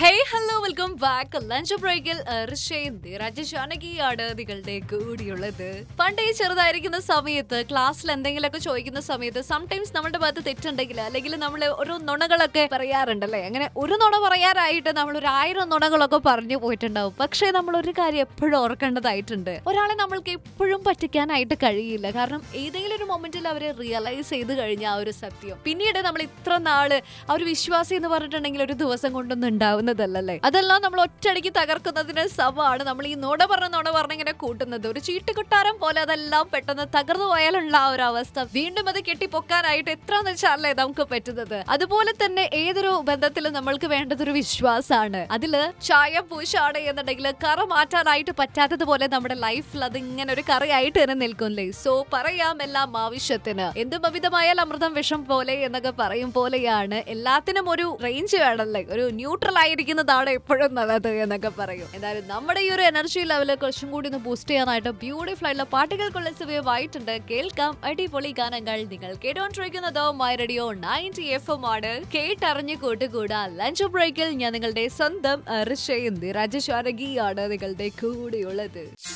hey hello welcome back lunch ബ്രേക്കിൽ രാജശാനകിയാണ് നിങ്ങളുടെ കൂടിയുള്ളത് പണ്ടേ ചെറുതായിരിക്കുന്ന സമയത്ത് ക്ലാസ്സിൽ എന്തെങ്കിലുമൊക്കെ ചോദിക്കുന്ന സമയത്ത് സംടൈംസ് നമ്മുടെ ഭാഗത്ത് തെറ്റുണ്ടെങ്കിൽ അല്ലെങ്കിൽ നമ്മൾ ഒരു നുണകളൊക്കെ പറയാറുണ്ടല്ലേ അങ്ങനെ ഒരു നുണ പറയാനായിട്ട് നമ്മൾ ഒരു ആയിരം നുണകളൊക്കെ പറഞ്ഞു പോയിട്ടുണ്ടാവും പക്ഷേ നമ്മൾ ഒരു കാര്യം എപ്പോഴും ഓർക്കേണ്ടതായിട്ടുണ്ട് ഒരാളെ നമ്മൾക്ക് എപ്പോഴും പറ്റിക്കാനായിട്ട് കഴിയില്ല കാരണം ഏതെങ്കിലും ഒരു മൊമെന്റിൽ അവരെ റിയലൈസ് ചെയ്ത് കഴിഞ്ഞ ആ ഒരു സത്യം പിന്നീട് നമ്മൾ ഇത്ര നാള് ആ ഒരു വിശ്വാസി എന്ന് പറഞ്ഞിട്ടുണ്ടെങ്കിൽ ഒരു ദിവസം കൊണ്ടൊന്നും ഉണ്ടാവുന്നതല്ലല്ലേ അതെല്ലാം നമ്മൾ ഒറ്റയടിക്ക് തകർക്കുന്നതിന് സമമാണ് നമ്മൾ ഈ നുണ പറഞ്ഞ നുണ പറഞ്ഞിങ്ങനെ കൂട്ടുന്നത് ഒരു ചീട്ടുകൊട്ടാരം പോലെ അതെല്ലാം പെട്ടെന്ന് തകർന്നു പോയാലുള്ള ആ ഒരു അവസ്ഥ വീണ്ടും അത് കെട്ടിപ്പൊക്കാനായിട്ട് എത്ര വെച്ചാലേ നമുക്ക് പറ്റുന്നത് അതുപോലെ തന്നെ ഏതൊരു ബന്ധത്തിലും നമ്മൾക്ക് വേണ്ടത് ഒരു വിശ്വാസമാണ് അതില് ചായ പൂശാണ് എന്നുണ്ടെങ്കിൽ കറ മാറ്റാനായിട്ട് പറ്റാത്തതുപോലെ നമ്മുടെ ലൈഫിൽ അത് ഇങ്ങനെ ഒരു കറിയായിട്ട് തന്നെ നിൽക്കുമല്ലേ സോ പറയാം എല്ലാം ആവശ്യത്തിന് എന്തും അമിതമായാൽ അമൃതം വിഷം പോലെ എന്നൊക്കെ പറയും പോലെയാണ് എല്ലാത്തിനും ഒരു റേഞ്ച് വേണമല്ലേ ഒരു ന്യൂട്രൽ ആയിരിക്കുന്നതാണ് എപ്പോഴും നല്ലത് എന്നൊക്കെ പറയും എന്തായാലും നമ്മുടെ ഈ ഒരു എനർജി ലെവൽ കുറച്ചും കൂടി ഒന്ന് ബൂസ്റ്റ് ചെയ്യാനായിട്ട് ബ്യൂട്ടിഫുൾ ആയിട്ടുള്ള പാട്ടുകൾക്കുള്ള സമയമായിട്ടുണ്ട് കേൾക്കാം അടിപൊളി ഗാനങ്ങൾ നിങ്ങൾ കേട്ടോണ്ടിരിക്കുന്നത് my radio ninety F M ആണ് കേട്ടറിഞ്ഞ് കൂട്ടുകൂടാ ലഞ്ച് ബ്രേക്കിൽ ഞാൻ നിങ്ങളുടെ സ്വന്തം ഋഷയന്തി രാജശാരകിയാണ് നിങ്ങളുടെ കൂടെയുള്ളത്